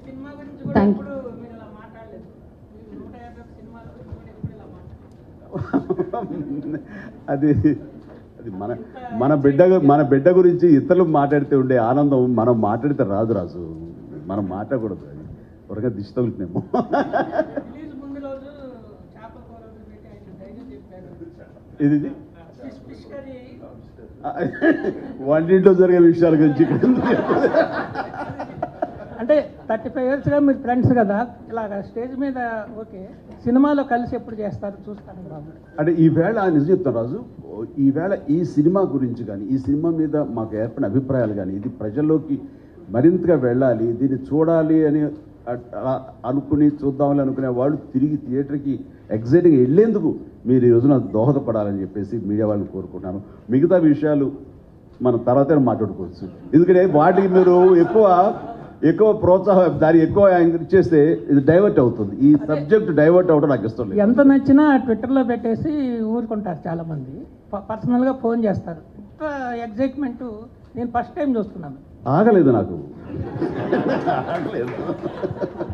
Cinema గురించి కూడా Thank ఎప్పుడు మీరు ఇలా మాట్లాడలేదు మీరు నూట యాభై ఒక సినిమాల గురించి కూడా ఎప్పుడు ఇలా మాట్లాడలేదు అది అది మన మన బిడ్డ గు- మన బిడ్డ గురించి ఇతరులు మాట్లాడితే ఉండే ఆనందం మనం మాట్లాడితే రాదు రాజు మనం మాట్లాడకూడదు అది త్వరగా దిష్టి తగులుతున్నాము రిలీజ్ ముందు రోజు చేపల కూర వండి పెట్టి ఆయన ధైర్యం చెప్పారు ఇది ఇది. ఫిష్ ఫిష్ కర్రీ వంటింట్లో జరిగే విషయాల గురించి ఇక్కడ ఎందుకు చెప్పాలి? అంటే థర్టీ ఫైవ్ ఇయర్స్గా మీరు ఫ్రెండ్స్ కదా ఇలాగ స్టేజ్ మీద ఓకే సినిమాలో కలిసి ఎప్పుడు చేస్తారు చూస్తాను బాబు అంటే ఈవేళ నిజం చెప్తాను రాజు ఈవేళ ఈ సినిమా గురించి కానీ ఈ సినిమా మీద మాకు ఏర్పడిన అభిప్రాయాలు కానీ ఇది ప్రజల్లోకి మరింతగా వెళ్ళాలి దీన్ని చూడాలి అని అట్- అలా అనుకుని చూద్దామని అనుకునే వాళ్ళు తిరిగి థియేటర్కి ఎగ్జైట్గా వెళ్ళేందుకు మీరు ఈ రోజున దోహదపడాలని చెప్పేసి మీడియా వాళ్ళని కోరుకుంటున్నాను మిగతా విషయాలు మనం తర్వాత మాట్లాడుకోవచ్చు ఎందుకంటే వాటికి మీరు ఎక్కువ ఎక్కువ ప్రోత్సాహం దాన్ని ఎక్కువ చేస్తే ఇది డైవర్ట్ అవుతుంది ఈ సబ్జెక్ట్ డైవర్ట్ అవ్వడం నాకు ఇష్టం లేదు ఎంత నచ్చినా ట్విట్టర్లో పెట్టేసి ఊరుకుంటారు చాలా మంది ప- పర్సనల్గా ఫోన్ చేస్తారు ఇంత ఎగ్జైట్మెంట్ నేను ఫస్ట్ టైం చూస్తున్నాను ఆగలేదు నాకు ఆగలేదు